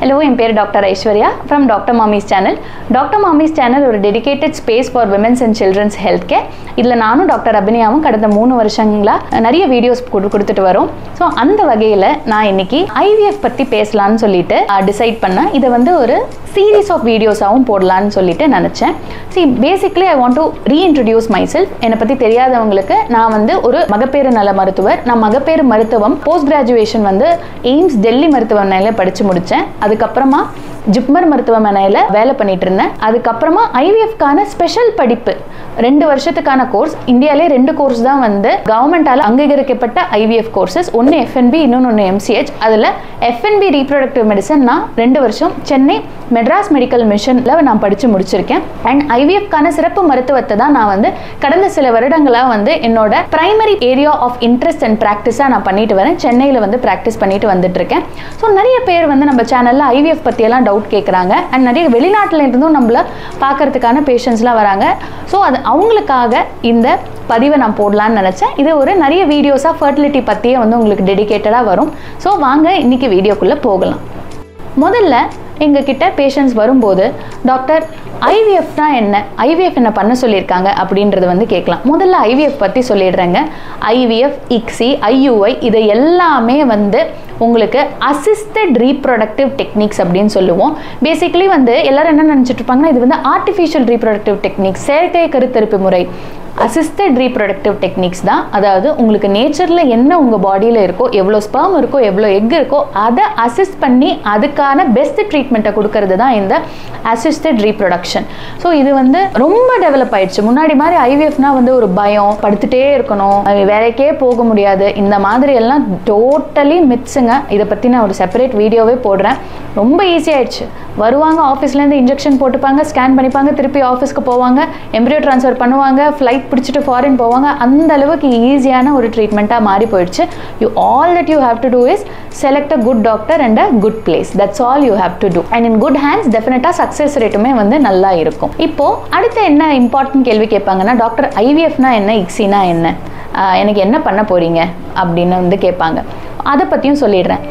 hello என் பேர் doctor Aishwarya from doctor mommy's channel doctor mommy's channel ஒரு dedicated space for women's and children's health care இதில் நானும் doctor அபினியாவும் கடந்த மூணு வருஷங்களா நிறைய வீடியோஸ் கொடுத்துட்டு வரோம் ஸோ அந்த வகையில் நான் இன்னைக்கு ஐவிஎஃப் பற்றி பேசலான்னு சொல்லிட்டு டிசைட் பண்ணேன் இதை வந்து ஒரு சீரீஸ் ஆஃப் வீடியோஸாகவும் போடலான்னு சொல்லிட்டு நினச்சேன் சி basically I want to reintroduce myself என்னை பற்றி தெரியாதவங்களுக்கு நான் வந்து ஒரு மகப்பேறு நல மருத்துவர் நான் மகப்பேறு மருத்துவம் போஸ்ட் கிராஜுவேஷன் வந்து எய்ம்ஸ் டெல்லி மருத்துவமனையில் படித்து முடித்தேன் அதுக்கப்புறமா ஜிப்மர் மருத்துவமனையில் வேலை பண்ணிட்டு இருந்தேன் அதுக்கப்புறமா ஐவிஎஃப்கான ஸ்பெஷல் படிப்பு ரெண்டு வருஷத்துக்கான கோர்ஸ் இந்தியாவிலே ரெண்டு கோர்ஸ் தான் வந்து கவர்மெண்டால் அங்கீகரிக்கப்பட்ட ஐவிஎஃப் கோர்சஸ் ஒன்று எஃப்என்பி இன்னொன்று ஒன்று எம்சிஹெச் அதில் எஃப்என்பி ரீப்ரொடக்டிவ் மெடிசன் நான் ரெண்டு வருஷம் சென்னை மெட்ராஸ் மெடிக்கல் மிஷனில் நான் படித்து முடிச்சிருக்கேன் அண்ட் ஐவிஎஃப்கான சிறப்பு மருத்துவத்தை தான் நான் வந்து கடந்த சில வருடங்களாக வந்து என்னோட primary area of interest and ப்ராக்டிஸாக நான் பண்ணிட்டு வரேன் சென்னையில் வந்து ப்ராக்டிஸ் பண்ணிட்டு வந்துட்டு இருக்கேன் ஸோ நிறைய பேர் வந்து நம்ம சேனலில் ஐவிஎஃப் பற்றியெல்லாம் டவுட் கேட்குறாங்க அண்ட் நிறைய வெளிநாட்டில் இருந்தும் நம்மள பார்க்கறதுக்கான பேஷண்ட்ஸ்லாம் வராங்க ஸோ அது அவங்களுக்காக இந்த பதிவை நான் போடலான்னு நினச்சேன் இது ஒரு நிறைய வீடியோஸாக ஃபர்டிலிட்டி பற்றியே வந்து உங்களுக்கு டெடிக்கேட்டடாக வரும் ஸோ வாங்க இன்றைக்கி வீடியோக்குள்ளே போகலாம் முதல்ல எங்ககிட்ட பேஷண்ட்ஸ் வரும்போது டாக்டர் ஐவிஎஃப்னா என்ன ஐவிஎஃப் என்ன பண்ண சொல்லியிருக்காங்க அப்படின்றத வந்து கேட்கலாம் முதல்ல ஐவிஎஃப் பற்றி சொல்லிடுறேங்க ஐவிஎஃப் இக்ஸி ஐயுஐ இது எல்லாமே வந்து உங்களுக்கு அசிஸ்டட் ரீப்ரொடக்டிவ் டெக்னிக்ஸ் அப்படின்னு சொல்லுவோம் பேசிக்கலி வந்து எல்லாரும் என்ன நினச்சிட்டு இருப்பாங்கன்னா இது வந்து ஆர்டிஃபிஷியல் ரீப்ரொடக்டிவ் டெக்னிக்ஸ் செயற்கை கருத்தரிப்பு முறை அசிஸ்டட் ரீப்ரொடக்டிவ் டெக்னிக்ஸ் தான் அதாவது உங்களுக்கு நேச்சரில் என்ன உங்கள் பாடியில் இருக்கோ எவ்வளோ ஸ்பெர்ம் இருக்கோ எவ்வளோ எக் இருக்கோ அதை அசிஸ்ட் பண்ணி அதுக்கான பெஸ்ட் ட்ரீட்மெண்ட்டை கொடுக்கறது தான் இந்த அசிஸ்டட் ரீப்ரொடக்ஷன் ஸோ இது வந்து ரொம்ப டெவலப் ஆயிடுச்சு முன்னாடி மாதிரி ஐவிஎஃப்னா வந்து ஒரு பயம் படுத்துட்டே இருக்கணும் வேலைக்கே போக முடியாது இந்த மாதிரி எல்லாம் டோட்டலி மித்ஸுங்க இதை பற்றி நான் ஒரு செப்பரேட் வீடியோவே போடுறேன் ரொம்ப ஈஸி ஆயிடுச்சு வருவாங்க ஆஃபீஸ்லேருந்து இன்ஜெக்ஷன் போட்டுப்பாங்க ஸ்கேன் பண்ணிப்பாங்க திருப்பி ஆஃபீஸ்க்கு போவாங்க எம்ப்ரியோ ட்ரான்ஸ்ஃபர் பண்ணுவாங்க ஃப்ளைட் பிடிச்சிட்டு ஃபாரின் போவாங்க அந்த அளவுக்கு ஈஸியான ஒரு ட்ரீட்மெண்ட்டாக மாறி போயிடுச்சு you all that you have to do is select a good doctor and a good place that's all you have to do and in good hands டெஃபினட்டாக சக்ஸஸ் ரேட்டுமே வந்து நல்லா இருக்கும் இப்போ அடுத்து என்ன இம்பார்ட்டன்ட் கேள்வி கேட்பாங்கன்னா டாக்டர் ஐவிஎஃப்னா என்ன இக்ஸினா என்ன எனக்கு என்ன பண்ண போறீங்க அப்படின்னு வந்து கேட்பாங்க அதை பற்றியும் சொல்லிடுறேன்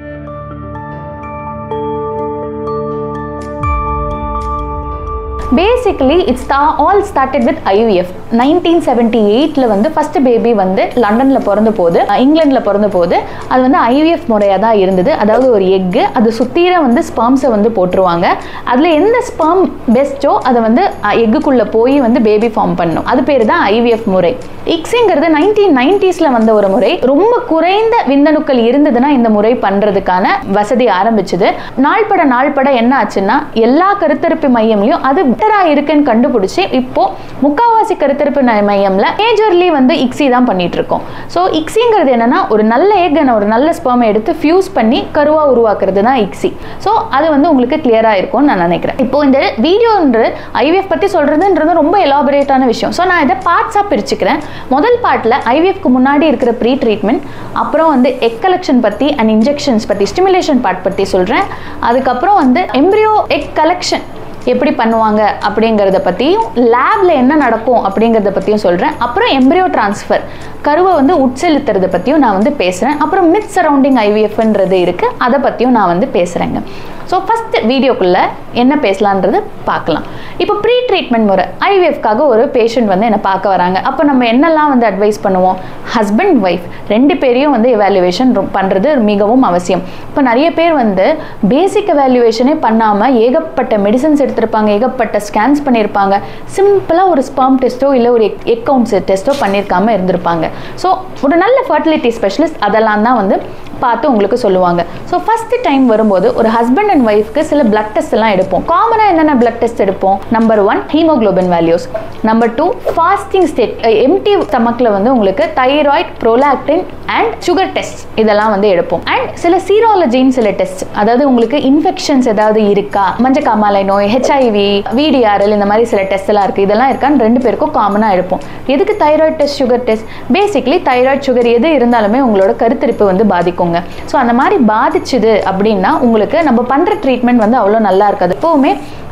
basically it's the all started with IVF nineteen seventy எயிட்டில் வந்து ஃபர்ஸ்ட் பேபி வந்து லண்டனில் பிறந்த போது இங்கிலாண்டில் பிறந்த போது அது வந்து ஐவிஎஃப் முறையாக தான் இருந்தது அதாவது ஒரு எக்கு அது சுத்தீர வந்து ஸ்பர்ம்ஸை வந்து போட்டுருவாங்க அதில் எந்த ஸ்பர்ம் பெஸ்ட்டோ அதை வந்து எக்குக்குள்ளே போய் வந்து பேபி ஃபார்ம் பண்ணும் அது பேர் தான் ஐவிஎஃப் முறை இக்ஸிங்கிறது நைன்டீன் நைன்டிஸில் வந்த ஒரு முறை ரொம்ப குறைந்த விந்தணுக்கள் இருந்ததுன்னா இந்த முறை பண்ணுறதுக்கான வசதி ஆரம்பிச்சது நாள்பட நாள்பட என்ன ஆச்சுன்னா எல்லா கருத்தரிப்பு மையம்லையும் அது பெட்டராக இருக்குன்னு கண்டுபிடிச்சி இப்போ முக்காவாசி கருத்தரிப்பு மையம்ல மேஜர்லி வந்து இக்ஸி தான் பண்ணிட்டு இருக்கோம் ஸோ இக்ஸிங்கிறது என்னன்னா ஒரு நல்ல எக் ஒரு நல்ல ஸ்பெர்மை எடுத்து ஃபியூஸ் பண்ணி கருவா உருவாக்குறது தான் இக்ஸி ஸோ அது வந்து உங்களுக்கு கிளியரா இருக்கும்னு நான் நினைக்கிறேன் இப்போ இந்த வீடியோன்ற ஐவிஎஃப் பத்தி சொல்றதுன்றது ரொம்ப எலாபரேட்டான விஷயம் ஸோ நான் இதை பார்ட்ஸாக பிரிச்சுக்கிறேன் முதல் பார்ட்டில் ஐவிஎஃப்க்கு முன்னாடி இருக்கிற ப்ரீ ட்ரீட்மெண்ட் அப்புறம் வந்து எக் கலெக்ஷன் பற்றி அண்ட் இன்ஜெக்ஷன்ஸ் பற்றி ஸ்டிமுலேஷன் பார்ட் பற்றி சொல்கிறேன் அதுக்கப்புறம் வந்து எம்ப்ரியோ எக் கலெக்ஷன் எப்படி பண்ணுவாங்க அப்படிங்கிறத பற்றியும் லேபில் என்ன நடக்கும் அப்படிங்கிறத பற்றியும் சொல்கிறேன் அப்புறம் எம்ப்ரியோ ட்ரான்ஸ்ஃபர் கருவை வந்து உட்செலுத்துறத பற்றியும் நான் வந்து பேசுகிறேன் அப்புறம் மித் சரௌண்டிங் ஐவிஎஃப்ன்றது இருக்குது அதை பற்றியும் நான் வந்து பேசுகிறேங்க ஸோ ஃபஸ்ட் வீடியோக்குள்ளே என்ன பேசலான்றது பார்க்கலாம் இப்போ ப்ரீ ட்ரீட்மெண்ட் முறை ஐவிஎஃப்காக ஒரு பேஷண்ட் வந்து என்னை பார்க்க வராங்க அப்போ நம்ம என்னெல்லாம் வந்து அட்வைஸ் பண்ணுவோம் ஹஸ்பண்ட் ஒய்ஃப் ரெண்டு பேரையும் வந்து எவாலுவேஷன் பண்ணுறது மிகவும் அவசியம் இப்போ நிறைய பேர் வந்து பேசிக் எவாலுவேஷனே பண்ணாமல் ஏகப்பட்ட மெடிசன்ஸ் எடுத்திருப்பாங்க ஏகப்பட்ட ஸ்கேன்ஸ் பண்ணியிருப்பாங்க சிம்பிளாக ஒரு ஸ்பாம் டெஸ்ட்டோ இல்லை ஒரு எக் கவுண்ட்ஸ் டெஸ்ட்டோ பண்ணியிருக்காம இருந்திருப்பாங்க ஸோ ஒரு நல்ல ஃபர்டிலிட்டி ஸ்பெஷலிஸ்ட் அதெல்லாம் தான் வந்து பார்த்து உங்களுக்கு சொல்லுவாங்க ஸோ ஃபஸ்ட்டு டைம் வரும்போது ஒரு ஹஸ்பண்ட் அண்ட் ஒய்ஃப்க்கு சில பிளட் டெஸ்ட் எல்லாம் எடுப்போம் காமனாக என்னென்ன பிளட் டெஸ்ட் எடுப்போம் number one haemoglobin values number two fasting state empty ஸ்டமக்கில் வந்து உங்களுக்கு thyroid prolactin and sugar test இதெல்லாம் வந்து எடுப்போம் அண்ட் சில சீராலஜின்னு சில டெஸ்ட் அதாவது உங்களுக்கு இன்ஃபெக்ஷன்ஸ் ஏதாவது இருக்கா மஞ்சள் காமாலை நோய் ஹெச்ஐவி விடிஆர்எல் இந்த மாதிரி சில டெஸ்ட் எல்லாம் இருக்குது இதெல்லாம் இருக்கான்னு ரெண்டு பேருக்கும் காமனாக எடுப்போம் எதுக்கு thyroid test sugar test basically thyroid sugar எது இருந்தாலுமே உங்களோட கருத்தரிப்பு வந்து பாதிக்குங்க ஸோ அந்த மாதிரி பாதிச்சுது அப்படின்னா உங்களுக்கு நம்ம பண்ணுற ட்ரீட்மெண்ட் வந்து அவ்வளோ நல்லா இருக்காது எப்போவுமே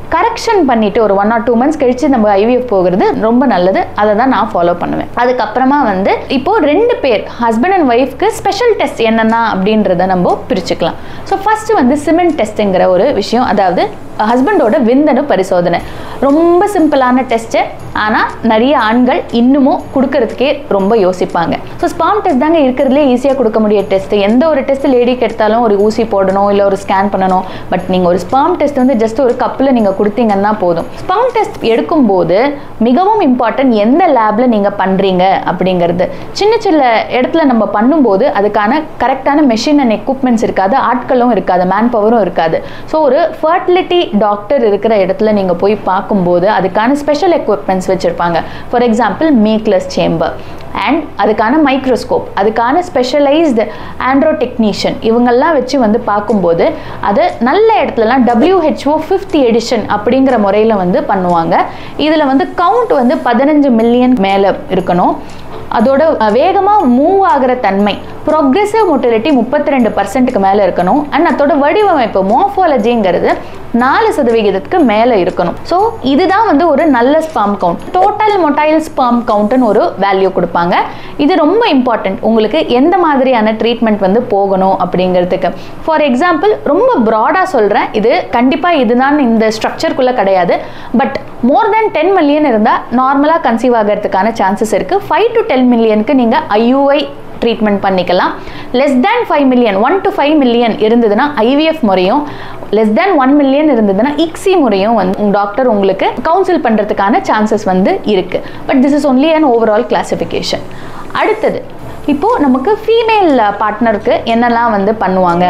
கரெக்ஷன் பண்ணிட்டு ஒரு ஒன் ஆர் டூ மந்த்ஸ் கழிச்சு நம்ம ஐவிஎஃப் போகிறது ரொம்ப நல்லது அதை தான் நான் ஃபாலோ பண்ணுவேன் அதுக்கப்புறமா வந்து இப்போ ரெண்டு பேர் ஹஸ்பண்ட் அண்ட் ஒய்ஃப்க்கு ஸ்பெஷல் டெஸ்ட் என்னென்ன அப்படின்றத நம்ம பிரிச்சுக்கலாம் ஸோ ஃபர்ஸ்ட் வந்து சிமெண்ட் டெஸ்ட்டுங்கிற ஒரு விஷயம் அதாவது ஹஸ்பண்டோட விந்தணு பரிசோதனை ரொம்ப சிம்பிளான டெஸ்ட்டு ஆனால் நிறைய ஆண்கள் இன்னமும் கொடுக்கறதுக்கே ரொம்ப யோசிப்பாங்க ஸோ ஸ்பாம் டெஸ்ட் தாங்க இருக்கிறதுலே ஈஸியாக கொடுக்க முடிய டெஸ்ட் எந்த ஒரு டெஸ்ட் லேடிக்கு எடுத்தாலும் ஒரு ஊசி போடணும் இல்லை ஒரு ஸ்கேன் பண்ணணும் பட் நீங்கள் ஒரு ஸ்பாம் டெஸ்ட் வந்து ஜஸ்ட் ஒரு கப்பில் நீங்கள் கொடுத்தீங்கன்னா போதும் ஸ்பாம் டெஸ்ட் எடுக்கும்போது மிகவும் இம்பார்ட்டன்ட் எந்த லேபில் நீங்கள் பண்ணுறீங்க அப்படிங்கிறது சின்ன சின்ன இடத்துல நம்ம பண்ணும்போது அதுக்கான கரெக்டான மெஷின் அண்ட் எக்யூப்மெண்ட்ஸ் இருக்காது ஆட்களும் இருக்காது மேன் பவரும் இருக்காது ஸோ ஒரு ஃபர்டிலிட்டி டாக்டர் இருக்கிற இடத்துல நீங்கள் போய் பார்க்கும்போது அதுக்கான ஸ்பெஷல் எக்யூப்மெண்ட்ஸ் வச்சுருப்பாங்க for example Makler's chamber and அதுக்கான மைக்ரோஸ்கோப் அதுக்கான ஸ்பெஷலைஸ்டு ஆண்ட்ரோ டெக்னீஷியன் இவங்கெல்லாம் வச்சு வந்து பார்க்கும்போது அது நல்ல இடத்துலலாம் டபிள்யூஹெச்ஓ ஃபிஃப்த் எடிஷன் அப்படிங்கிற முறையில் வந்து பண்ணுவாங்க இதில் வந்து கவுண்ட் வந்து பதினஞ்சு மில்லியன் மேலே இருக்கணும் அதோட வேகமாக மூவ் ஆகிற தன்மை ப்ரொக்ரெசிவ் மொட்டிலிட்டி முப்பத்தி ரெண்டு பர்சன்ட்டுக்கு மேலே இருக்கணும் அண்ட் அதோட வடிவமைப்பு மோஃபாலஜிங்கிறது நாலு சதவிகிதத்துக்கு மேலே இருக்கணும் ஸோ இதுதான் வந்து ஒரு நல்ல sperm count total motile sperm கவுண்ட்னு ஒரு வேல்யூ கொடுப்பாங்க இது ரொம்ப இம்பார்ட்டன்ட் உங்களுக்கு எந்த மாதிரியான ட்ரீட்மெண்ட் வந்து போகணும் அப்படிங்கிறதுக்கு ஃபார் எக்ஸாம்பிள் ரொம்ப ப்ராடாக சொல்கிறேன் இது கண்டிப்பாக இதுதான் இந்த ஸ்ட்ரக்சர்க்குள்ளே கிடையாது but more then ten million இருந்தால் நார்மலாக கன்சீவ் ஆகிறதுக்கான சான்சஸ் இருக்குது ஃபைவ் டு டென் மில்லியனுக்கு நீங்கள் ஐயூஐ ட்ரீட்மெண்ட் பண்ணிக்கலாம் less than five million one to five million இருந்ததுன்னா ஐவிஎஃப் முறையும் லெஸ் தேன் ஒன் மில்லியன் இருந்ததுன்னா இக்ஸி முறையும் வந்து உங்கள் டாக்டர் உங்களுக்கு கவுன்சில் பண்ணுறதுக்கான சான்சஸ் வந்து இருக்குது but this is only an overall classification அடுத்தது இப்போது நமக்கு ஃபீமேல் பார்ட்னருக்கு என்னெல்லாம் வந்து பண்ணுவாங்க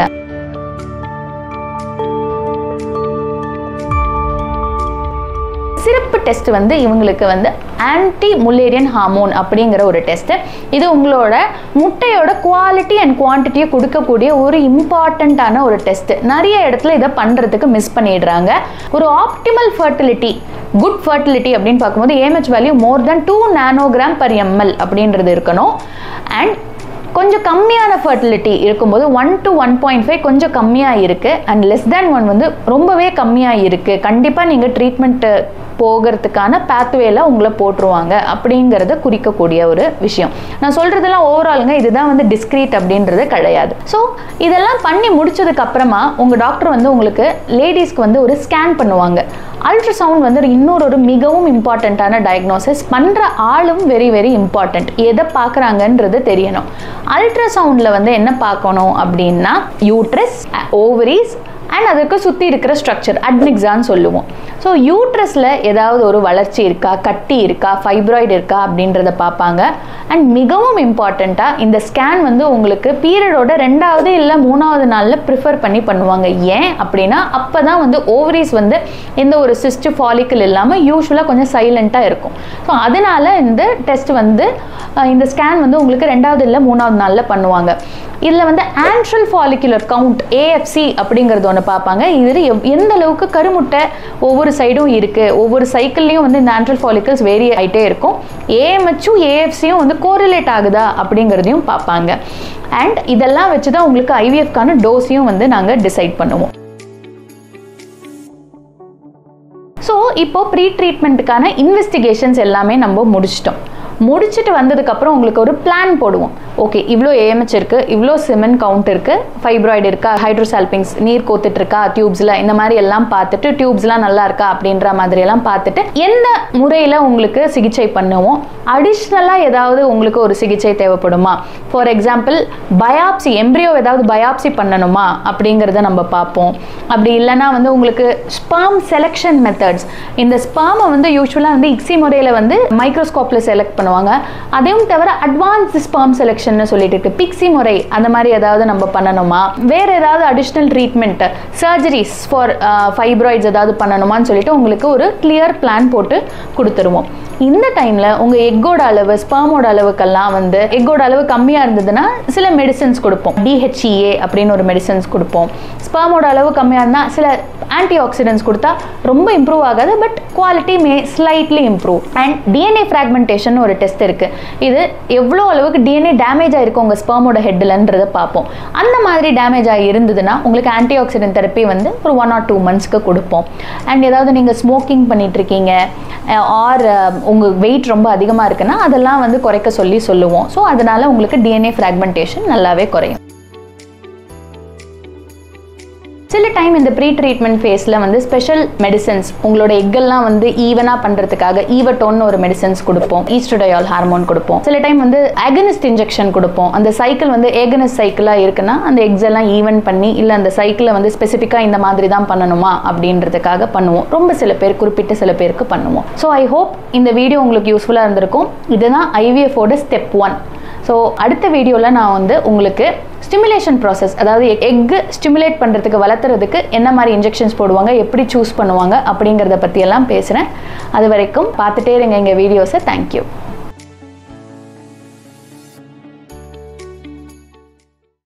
சிறப்பு டெஸ்ட் வந்து இவங்களுக்கு வந்து ஆன்டி முல்லேரியன் ஹார்மோன் அப்படிங்கிற ஒரு டெஸ்ட் இது உங்களோட முட்டையோட குவாலிட்டி அண்ட் குவான்டிட்டியை கொடுக்கக்கூடிய ஒரு இம்பார்ட்டண்ட்டான ஒரு டெஸ்ட் நிறைய இடத்துல இதை பண்ணுறதுக்கு மிஸ் பண்ணிடுறாங்க ஒரு ஆப்டிமல் ஃபர்டிலிட்டி குட் ஃபர்டிலிட்டி அப்படின்னு பார்க்கும்போது AMH value more then two nanogram per ML அப்படின்றது இருக்கணும் அண்ட் கொஞ்சம் கம்மியான ஃபர்டிலிட்டி இருக்கும்போது one to one point five கொஞ்சம் கம்மியாக இருக்குது அண்ட் லெஸ் தேன் ஒன் வந்து ரொம்பவே கம்மியாக இருக்குது கண்டிப்பாக நீங்கள் ட்ரீட்மெண்ட்டு போகிறதுக்கான பேத்வேல உங்களை போட்டுருவாங்க அப்படிங்கிறத குறிக்கக்கூடிய ஒரு விஷயம் நான் சொல்கிறதெல்லாம் ஓவராலுங்க இதுதான் வந்து டிஸ்க்ரீட் அப்படின்றது கிடையாது ஸோ இதெல்லாம் பண்ணி முடிச்சதுக்கு அப்புறமா உங்கள் டாக்டர் வந்து உங்களுக்கு லேடிஸ்க்கு வந்து ஒரு ஸ்கேன் பண்ணுவாங்க அல்ட்ராசவுண்ட் வந்து இன்னொரு ஒரு மிகவும் இம்பார்ட்டண்ட்டான டயக்னோசிஸ் பண்ணுற ஆளும் வெரி வெரி இம்பார்ட்டண்ட் எதை பார்க்குறாங்கன்றது தெரியணும் அல்ட்ராசவுண்டில் வந்து என்ன பார்க்கணும் அப்படின்னா யூட்ரஸ் ஓவரிஸ் அண்ட் அதற்கு சுற்றி இருக்கிற ஸ்ட்ரக்சர் அட்மிக்ஸான்னு சொல்லுவோம் ஸோ யூட்ரஸில் ஏதாவது ஒரு வளர்ச்சி இருக்கா கட்டி இருக்கா ஃபைப்ராய்டு இருக்கா அப்படின்றத பார்ப்பாங்க அண்ட் மிகவும் இம்பார்ட்டண்ட்டாக இந்த ஸ்கேன் வந்து உங்களுக்கு பீரியடோட ரெண்டாவது இல்லை மூணாவது நாளில் ப்ரிஃபர் பண்ணி பண்ணுவாங்க ஏன் அப்படின்னா அப்போ தான் வந்து ஓவரிஸ் வந்து எந்த ஒரு சிஸ்ட் ஃபாலிக்கல் இல்லாமல் யூஸ்வலாக கொஞ்சம் சைலண்ட்டாக இருக்கும் ஸோ அதனால இந்த டெஸ்ட் வந்து இந்த ஸ்கேன் வந்து உங்களுக்கு ரெண்டாவது இல்லை மூணாவது நாளில் பண்ணுவாங்க இதில் வந்து ஆன்ட்ரல் ஃபாலிகுலர் கவுண்ட் ஏஎஃப்சி அப்படிங்கிறது ஒன்று பார்ப்பாங்க இது எந்த அளவுக்கு கருமுட்டை ஒவ்வொரு சைடும் இருக்குது ஒவ்வொரு சைக்கிள்லேயும் வந்து இந்த ஆன்ட்ரல் ஃபாலிகல்ஸ் வேரி ஆகிட்டே இருக்கும் ஏஎம்ஹெச்சும் ஏஎஃப்சியும் வந்து கோரிலேட் ஆகுதா அப்படிங்கிறதையும் பார்ப்பாங்க அண்ட் இதெல்லாம் வச்சு தான் உங்களுக்கு ஐவிஎஃப்கான டோஸையும் வந்து நாங்கள் டிசைட் பண்ணுவோம் ஸோ இப்போ ப்ரீ ட்ரீட்மெண்ட்டுக்கான இன்வெஸ்டிகேஷன்ஸ் எல்லாமே நம்ம முடிச்சிட்டோம் முடிச்சுட்டு வந்ததுக்கப்புறம் உங்களுக்கு ஒரு பிளான் போடுவோம் ஓகே இவ்வளோ ஏஎம்ஹெச் இருக்குது இவ்வளோ சிமெண்ட் கவுண்ட் இருக்குது ஃபைப்ராய்டு இருக்கா ஹைட்ரோசால்பிங்ஸ் நீர் கோத்துட்டு இருக்கா டியூப்ஸில் இந்த மாதிரி எல்லாம் பார்த்துட்டு டியூப்ஸ்லாம் நல்லா இருக்கா அப்படின்ற மாதிரி எல்லாம் பார்த்துட்டு எந்த முறையில் உங்களுக்கு சிகிச்சை பண்ணுவோம் அடிஷ்னலாக ஏதாவது உங்களுக்கு ஒரு சிகிச்சை தேவைப்படுமா ஃபார் எக்ஸாம்பிள் பயாப்சி எம்ப்ரியோ ஏதாவது பயாப்சி பண்ணணுமா அப்படிங்கிறத நம்ம பார்ப்போம் அப்படி இல்லைன்னா வந்து உங்களுக்கு ஸ்பாம் செலெக்ஷன் மெத்தட்ஸ் இந்த ஸ்பாமை வந்து யூஸ்வலாக வந்து இக்ஸி முறையில் வந்து மைக்ரோஸ்கோப்பில் செலக்ட் பண்ணுவாங்க அதையும் தவிர அட்வான்ஸ் ஸ்பாம் செலெக்ஷன் சொல்லிட்டு இருக்கு பிக்ஸி முறை அந்த மாதிரி ஏதாவது நம்ம பண்ணணுமா வேற ஏதாவது additional treatment surgeries for fibroids ஏதாவது பண்ணணுமான்னு சொல்லிட்டு உங்களுக்கு ஒரு கிளியர் பிளான் போட்டு கொடுத்துருவோம் இந்த டைமில் உங்கள் எக்கோட அளவு ஸ்பெர்மோட அளவுக்கெல்லாம் வந்து எக்கோட அளவு கம்மியாக இருந்ததுன்னா சில மெடிசன்ஸ் கொடுப்போம் டிஹெச்இஏ அப்படின்னு ஒரு மெடிசன்ஸ் கொடுப்போம் ஸ்பெர்மோட அளவு கம்மியாக இருந்தால் சில ஆன்டி ஆக்சிடென்ட்ஸ் கொடுத்தா ரொம்ப இம்ப்ரூவ் ஆகாது but quality may slightly improve and DNA fragmentation ஒரு டெஸ்ட் இருக்குது இது எவ்வளோ அளவுக்கு டிஎன்ஏ டேமேஜ் ஆகிருக்கும் உங்கள் ஸ்பெர்மோட ஹெட்லன்றதை பார்ப்போம் அந்த மாதிரி டேமேஜ் ஆகி இருந்ததுன்னா உங்களுக்கு ஆன்டி ஆக்சிடென்ட் தெரப்பி வந்து ஒரு ஒன் ஆர் டூ மந்த்ஸ்க்கு கொடுப்போம் அண்ட் ஏதாவது நீங்கள் ஸ்மோக்கிங் பண்ணிட்டு இருக்கீங்க ஆர் உங்கள் வெயிட் ரொம்ப அதிகமாக இருக்குன்னா அதெல்லாம் வந்து குறைக்க சொல்லி சொல்லுவோம் ஸோ அதனால் உங்களுக்கு டிஎன்ஏ ஃப்ராக்மெண்டேஷன் நல்லாவே குறையும் சில டைம் இந்த ப்ரீ ட்ரீட்மெண்ட் ஃபேஸில் வந்து ஸ்பெஷல் மெடிசன்ஸ் உங்களோட எக்கெல்லாம் வந்து ஈவனாக பண்ணுறதுக்காக ஈவட்டோன்னு ஒரு மெடிசன்ஸ் கொடுப்போம் ஈஸ்ட்ரோடயால் ஹார்மோன் கொடுப்போம் சில டைம் வந்து அகனிஸ்ட் இன்ஜெக்ஷன் கொடுப்போம் அந்த சைக்கிள் வந்து ஏகனிஸ்ட் சைக்கிளாக இருக்குன்னா அந்த எக்ஸ் எல்லாம் ஈவன் பண்ணி இல்லை அந்த சைக்கிளை வந்து ஸ்பெசிஃபிக்காக இந்த மாதிரி தான் பண்ணணுமா அப்படின்றதுக்காக பண்ணுவோம் ரொம்ப சில பேர் குறிப்பிட்ட சில பேருக்கு பண்ணுவோம் ஸோ ஐ ஹோப் இந்த வீடியோ உங்களுக்கு யூஸ்ஃபுல்லாக இருந்திருக்கும் இதுதான் ஐவிஎஃபோட ஸ்டெப் ஒன் ஸோ அடுத்த வீடியோவில் நான் வந்து உங்களுக்கு ஸ்டிமுலேஷன் ப்ராசஸ் அதாவது எக்கு ஸ்டிமுலேட் பண்ணுறதுக்கு வளர்த்துறதுக்கு என்ன மாதிரி இன்ஜெக்ஷன்ஸ் போடுவாங்க எப்படி சூஸ் பண்ணுவாங்க அப்படிங்கிறத பற்றியெல்லாம் பேசுகிறேன் அது வரைக்கும் பார்த்துட்டே இருங்க எங்கள் வீடியோஸை தேங்க்யூ